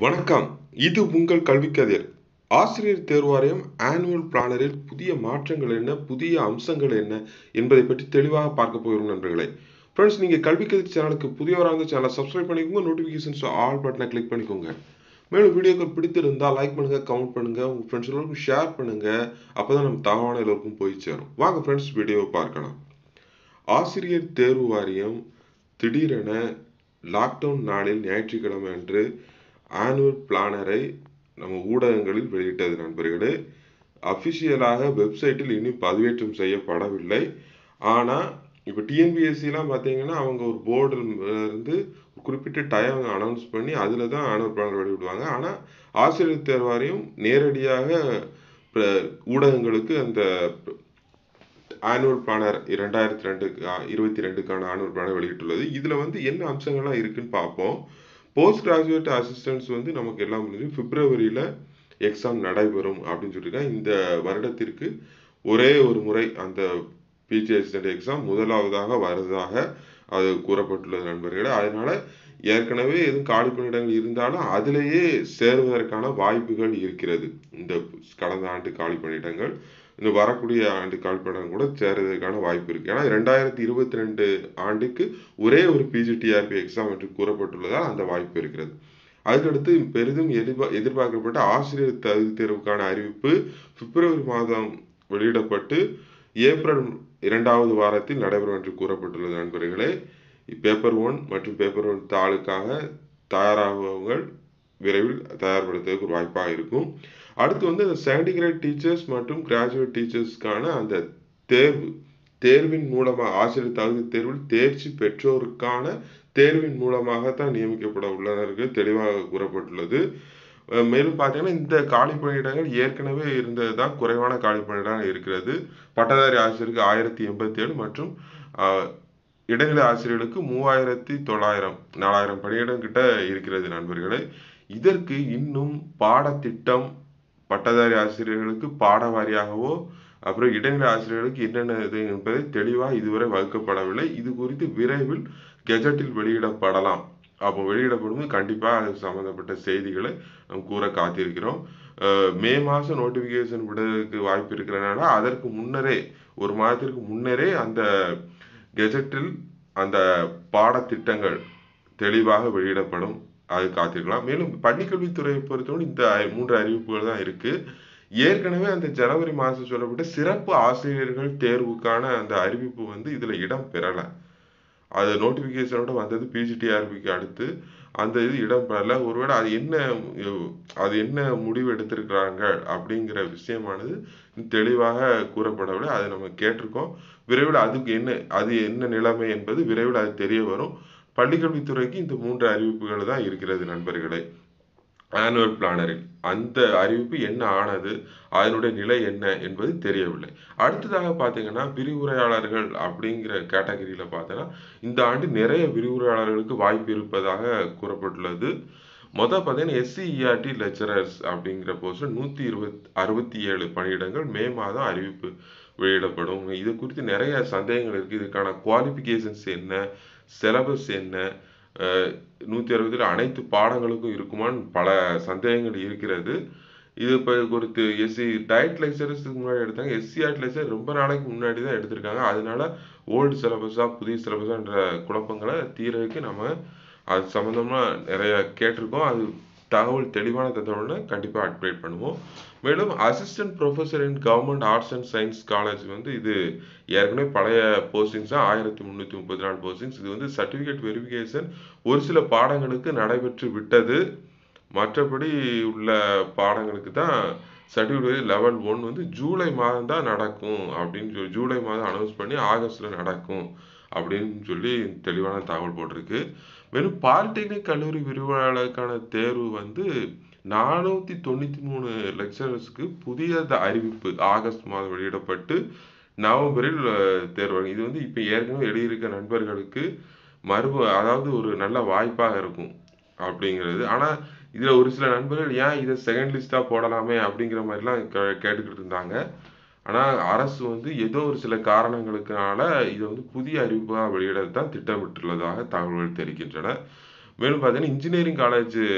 வணக்கம் இது உங்கள் கல்வி கதிர் ஆசிரியர் தேர்வாரியம் ஆனுவல் பிளானரில் புதிய மாற்றங்கள் என்ன புதிய அம்சங்கள் என்ன என்பதை பற்றி தெளிவாக பார்க்க போகிறோம் நண்பர்களே ஃப்ரெண்ட்ஸ் நீங்கள் கல்வி கதிர் சேனலுக்கு புதியவராக இருந்த சேனலை சப்ஸ்கிரைப் பண்ணிக்கோங்க நோட்டிஃபிகேஷன்ஸ் ஆல் பட்டனை கிளிக் பண்ணிக்கோங்க மேலும் வீடியோக்கள் பிடித்திருந்தால் லைக் பண்ணுங்க கமெண்ட் பண்ணுங்க உங்க ஃப்ரெண்ட்ஸ் எல்லாருக்கும் ஷேர் பண்ணுங்க அப்பதான் நம்ம தகவலான எல்லோருக்கும் போய் சேரும் வாங்க ஃப்ரெண்ட்ஸ் வீடியோவை பார்க்கலாம் ஆசிரியர் தேர்வு வாரியம் திடீரென லாக்டவுன் நாளில் ஞாயிற்றுக்கிழமை அன்று ஆனுவல் பிளானரை நம்ம ஊடகங்களில் வெளியிட்டது நண்பர்களே அஃபிஷியலாக வெப்சைட்டில் இன்னும் பதிவேற்றம் செய்யப்படவில்லை ஆனால் இப்போ டிஎன்பிஎஸ்சிலாம் பார்த்தீங்கன்னா அவங்க ஒரு போர்டில் இருந்து குறிப்பிட்ட டைம் அனௌன்ஸ் பண்ணி அதில் தான் ஆனுவல் பிளானர் வெளியிடுவாங்க ஆனால் ஆசிரியர் தேர்வாரியம் நேரடியாக பிர- ஊடகங்களுக்கு அந்த ஆனுவல் பிளானர் இரண்டாயிரத்தி ரெண்டு இருபத்தி ரெண்டுக்கான ஆனுவல் பிளானர் வெளியிட்டுள்ளது இதில் வந்து என்ன அம்சங்கள்லாம் இருக்குன்னு பார்ப்போம் போஸ்ட் கிராஜுவேட் அசிஸ்டன்ஸ் வந்து நமக்கு எல்லாம் முடிஞ்சு பிப்ரவரியில் எக்ஸாம் நடைபெறும் அப்படின்னு சொல்லியிருக்காங்க இந்த வருடத்திற்கு ஒரே ஒரு முறை அந்த பிஜி அசிஸ்டன்ட் எக்ஸாம் முதலாவதாக வருவதாக அது கூறப்பட்டுள்ளது நண்பர்களே அதனால ஏற்கனவே எதுவும் காலி பணியிடங்கள் இருந்தாலும் அதிலேயே சேருவதற்கான வாய்ப்புகள் இருக்கிறது இந்த கடந்த ஆண்டு காலி பணியிடங்கள் இந்த வரக்கூடிய ஆண்டு காலி பணியிடம் கூட சேருவதற்கான வாய்ப்பு இருக்கு ஏன்னா ரெண்டாயிரத்தி இருபத்தி ரெண்டு ஆண்டுக்கு ஒரே ஒரு பிஜிடிஆர்பி எக்ஸாம் என்று கூறப்பட்டுள்ளதால் அந்த வாய்ப்பு இருக்கிறது அதுக்கடுத்து பெரிதும் எதிர்பா எதிர்பார்க்கப்பட்ட ஆசிரியர் தகுதி தேர்வுக்கான அறிவிப்பு பிப்ரவரி மாதம் வெளியிடப்பட்டு ஏப்ரல் இரண்டாவது வாரத்தில் நடைபெறும் என்று கூறப்பட்டுள்ளது நண்பர்களே பேப்பர் ஒன் மற்றும் பேப்பர் ஒன் தாளுக்காக தயாராகுவங்கள் விரைவில் தயார்படுத்துவதற்கு ஒரு வாய்ப்பாக இருக்கும் அடுத்து வந்து அந்த செகண்ட் கிரேட் டீச்சர்ஸ் மற்றும் கிராஜுவேட் டீச்சர்ஸ்க்கான அந்த தேர்வு தேர்வின் மூலமாக ஆசிரியர் தகுதி தேர்வில் தேர்ச்சி பெற்றோருக்கான தேர்வின் மூலமாகத்தான் நியமிக்கப்பட உள்ளனர்கள் தெளிவாக கூறப்பட்டுள்ளது அஹ் மேலும் பார்த்தீங்கன்னா இந்த காலி பணியிடங்கள் ஏற்கனவே இருந்தது தான் குறைவான காலி பணியிடங்கள் இருக்கிறது பட்டதாரி ஆசிரியருக்கு ஆயிரத்தி எண்பத்தி ஏழு மற்றும் அஹ், இடைநிலை ஆசிரியர்களுக்கு மூவாயிரத்தி தொள்ளாயிரம் நாலாயிரம் பணியிடம் கிட்ட இருக்கிறது நண்பர்களே இதற்கு இன்னும் பாடத்திட்டம் பட்டதாரி ஆசிரியர்களுக்கு பாட வாரியாகவோ அப்புறம் இடைநிலை ஆசிரியர்களுக்கு என்னென்ன இது என்பதை தெளிவாக இதுவரை வகுக்கப்படவில்லை இது குறித்து விரைவில் கெஜெட்டில் வெளியிடப்படலாம் அப்போ வெளியிடப்படும் கண்டிப்பாக அது சம்மந்தப்பட்ட செய்திகளை நாம் கூற காத்திருக்கிறோம் அஹ் மே மாதம் நோட்டிஃபிகேஷன் விடுறதுக்கு வாய்ப்பு இருக்கிறனால அதற்கு முன்னரே ஒரு மாதத்திற்கு முன்னரே அந்த கெஜெட்டில் அந்த பாடத்திட்டங்கள் தெளிவாக வெளியிடப்படும் அது காத்திருக்கலாம் மேலும் பள்ளிக்கல்வித்துறையை பொறுத்தவரை இந்த ஐ- மூன்று அறிவிப்புகள் தான் இருக்கு ஏற்கனவே அந்த ஜனவரி மாதம் சொல்லப்பட்ட சிறப்பு ஆசிரியர்கள் தேர்வுக்கான அந்த அறிவிப்பு வந்து இதுல இடம் பெறல அது நோட்டிஃபிகேஷனோட வந்தது பிஜிடிஆர்பிக்கு அடுத்து அந்த இது இடம் பெறல ஒருவேளை அது என்ன உம், அது என்ன முடிவு எடுத்திருக்கிறாங்க அப்படிங்கிற விஷயமானது தெளிவாக கூறப்படவில்லை அதை நம்ம கேட்டிருக்கோம் விரைவில் அதுக்கு என்ன அது என்ன நிலைமை என்பது விரைவில் அது தெரிய வரும் பள்ளிக்கல்வித்துறைக்கு இந்த மூன்று அறிவிப்புகள் தான் இருக்கிறது நண்பர்களே ஆனுவல் பிளானரில் அந்த அறிவிப்பு என்ன ஆனது அதனுடைய நிலை என்ன என்பது தெரியவில்லை அடுத்ததாக பார்த்தீங்கன்னா விரிவுரையாளர்கள் அப்படிங்கிற கேட்டகரியில் பார்த்தோன்னா இந்த ஆண்டு நிறைய விரிவுரையாளர்களுக்கு வாய்ப்பு இருப்பதாக கூறப்பட்டுள்ளது மொதல் பார்த்தீங்கன்னா எஸ்சிஇஆர்டி லெக்சரர்ஸ் அப்படிங்கிற போஸ்ட் நூற்றி இருபத் அறுபத்தி ஏழு பணியிடங்கள் மே மாதம் அறிவிப்பு வெளியிடப்படும் இது குறித்து நிறைய சந்தேகங்கள் இருக்குது இதுக்கான குவாலிஃபிகேஷன்ஸ் என்ன சிலபஸ் என்ன நூற்றி அறுபதில் அனைத்து பாடங்களுக்கும் இருக்குமான்னு பல சந்தேகங்கள் இருக்கிறது இது இப்போ குறித்து எஸ்சி டயட் லெக்சரஸ்க்கு முன்னாடி எடுத்தாங்க எஸ்சிஆர்ட் லெக்சர் ரொம்ப நாளைக்கு முன்னாடி தான் எடுத்திருக்காங்க அதனால ஓல்டு சிலபஸா புதிய சிலபஸான்ற குழப்பங்களை தீர்றதுக்கு நம்ம அது சம்மந்தமாக நிறைய கேட்டிருக்கோம் அது தகவல் தெளிவான தகவல்னா கண்டிப்பாக அப்டேட் பண்ணுவோம் மேலும் assistant professor in government arts and science college வந்து இது ஏற்கனவே பழைய போஸ்டிங்ஸ் தான் ஆயிரத்தி முந்நூற்றி முப்பத்தி நாலு போஸ்டிங்ஸ் இது வந்து சர்டிஃபிகேட் வெரிஃபிகேஷன் ஒரு சில பாடங்களுக்கு நடைபெற்று விட்டது மற்றபடி உள்ள பாடங்களுக்கு தான் சர்டிஃபிகேட் லெவல் ஒன் வந்து ஜூலை மாதம் தான் நடக்கும் அப்படின்னு சொல்லி ஜூலை மாதம் அனௌன்ஸ் பண்ணி ஆகஸ்ட்ல நடக்கும் அப்படின்னு சொல்லி தெளிவான தகவல் போட்டிருக்கு மேலும் பாலிடெக்னிக் கல்லூரி விரிவுரையாளருக்கான தேர்வு வந்து நானூற்றி தொண்ணூற்றி மூணு லெக்சரர்ஸ்க்கு புதிய த- அறிவிப்பு ஆகஸ்ட் மாதம் வெளியிடப்பட்டு நவம்பரில் அஹ், தேர்வு இது வந்து இப்போ ஏற்கனவே எழுதியிருக்க நண்பர்களுக்கு மறுப அதாவது ஒரு நல்ல வாய்ப்பாக இருக்கும் அப்படிங்கிறது ஆனால் இதில் ஒரு சில நண்பர்கள் ஏன் இதை செகண்ட் லிஸ்ட்டாக போடலாமே அப்படிங்கிற மாதிரிலாம் கே- கேட்டுக்கிட்டு இருந்தாங்க ஆனால் அரசு வந்து ஏதோ ஒரு சில காரணங்களுக்கான இதை வந்து புதிய அறிவிப்பாக வெளியிட தான் திட்டமிட்டுள்ளதாக தகவல்கள் தெரிவிக்கின்றன மேலும் பார்த்தீங்கன்னா இன்ஜினியரிங் காலேஜ்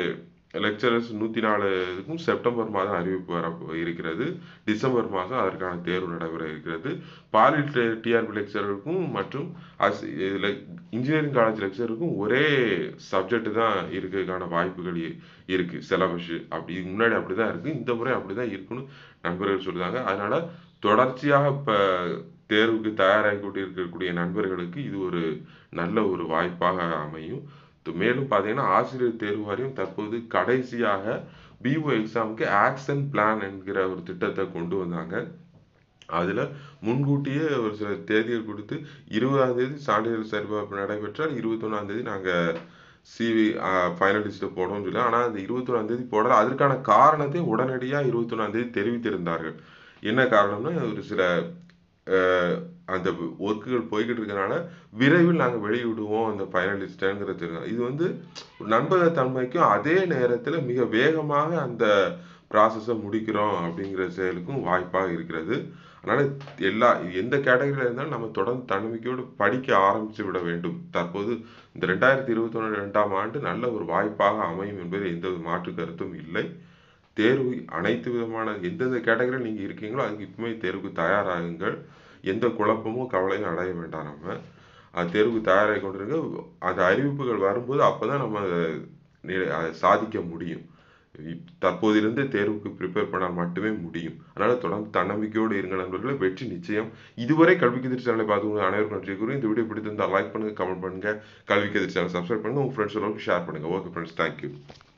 லெக்சரர்ஸ் நூற்றி நாலு இதுக்கும் செப்டம்பர் மாதம் அறிவிப்பு வர இருக்கிறது டிசம்பர் மாதம் அதற்கான தேர்வு நடைபெற இருக்கிறது பாலி டிஆர்பி லெக்சரருக்கும் மற்றும் அஸ் இதில் இன்ஜினியரிங் காலேஜ் லெக்சருக்கும் ஒரே சப்ஜெக்ட் தான் இருக்கிறதுக்கான வாய்ப்புகள் இ- இருக்கு சிலபஸ் அப்படி முன்னாடி அப்படிதான் இருக்கு இந்த முறை அப்படிதான் இருக்குன்னு நண்பர்கள் சொல்றாங்க அதனால தொடர்ச்சியாக இப்ப தேர்வுக்கு தயாராகி கொண்டு இருக்கக்கூடிய நண்பர்களுக்கு இது ஒரு நல்ல ஒரு வாய்ப்பாக அமையும் து- மேலும் பார்த்தீங்கன்னா ஆசிரியர் தேர்வு வாரியம் தற்போது கடைசியாக பிஓ எக்ஸாமுக்கு ஆக்ஷன் பிளான் என்கிற ஒரு திட்டத்தை கொண்டு வந்தாங்க அதுல முன்கூட்டியே ஒரு சில தேதிகள் கொடுத்து இருபதாம் தேதி சான்றிதழ் சரிபார்ப்பு நடைபெற்றால் இருபத்தொன்னாம் தேதி நாங்க சிவி ஃபைனல் லிஸ்ட்டை போடுவோம்னு சொல்லி ஆனால் அந்த இருபத்தொன்னாம் தேதி போடல அதற்கான காரணத்தை உடனடியாக இருபத்தொன்னாம் தேதி தெரிவித்திருந்தார்கள் என்ன காரணம்னா ஒரு சில அஹ், அந்த ஒர்க்குகள் போய்கிட்டு இருக்கனால விரைவில் நாங்கள் வெளியிடுவோம் அந்த ஃபைனலிஸ்ட்டுங்கிறது இது வந்து நம்பகத்தன்மைக்கும் அதே நேரத்தில் மிக வேகமாக அந்த ப்ராசஸை முடிக்கிறோம் அப்படிங்கிற செயலுக்கும் வாய்ப்பாக இருக்கிறது அதனால எல்லா எந்த கேட்டகரியில் இருந்தாலும் நம்ம தொடர்ந்து தன்னம்பிக்கையோடு படிக்க ஆரம்பித்து விட வேண்டும் தற்போது இந்த ரெண்டாயிரத்தி இருபத்தொன்று ரெண்டாம் ஆண்டு நல்ல ஒரு வாய்ப்பாக அமையும் என்பதில் எந்த ஒரு மாற்று கருத்தும் இல்லை தேர்வு அனைத்து விதமான எந்தெந்த கேட்டகரியில் நீங்கள் இருக்கீங்களோ அதுக்கு இப்பவுமே தேர்வுக்கு தயாராகுங்கள் எந்த குழப்பமும் கவலையும் அடைய வேண்டாம் நம்ம அது தேர்வுக்கு தயாராகி கொண்டிருக்க அந்த அறிவிப்புகள் வரும்போது அப்பதான் நம்ம அதை நி- அதை சாதிக்க முடியும் இப்- தற்போதிலிருந்தே தேர்வுக்கு ப்ரிப்பேர் பண்ணால் மட்டுமே முடியும் அதனால தொடர்ந்து தன்னம்பிக்கையோடு இருங்கள் நண்பர்களே வெற்றி நிச்சயம் இதுவரை கல்வி கதிர் சேனலை பார்த்து அனைவருக்கும் நன்றி கூறி இந்த வீடியோ பிடித்திருந்தால் லைக் பண்ணுங்க கமெண்ட் பண்ணுங்க கல்வி கதிர் சேனல் சப்ஸ்கிரைப் பண்ணுங்க உங்க ஃப்ரெண்ட்ஸ் ஷேர் பண்ணுங்க ஓகே ஃப்ரெண்ட்ஸ் தேங்க்யூ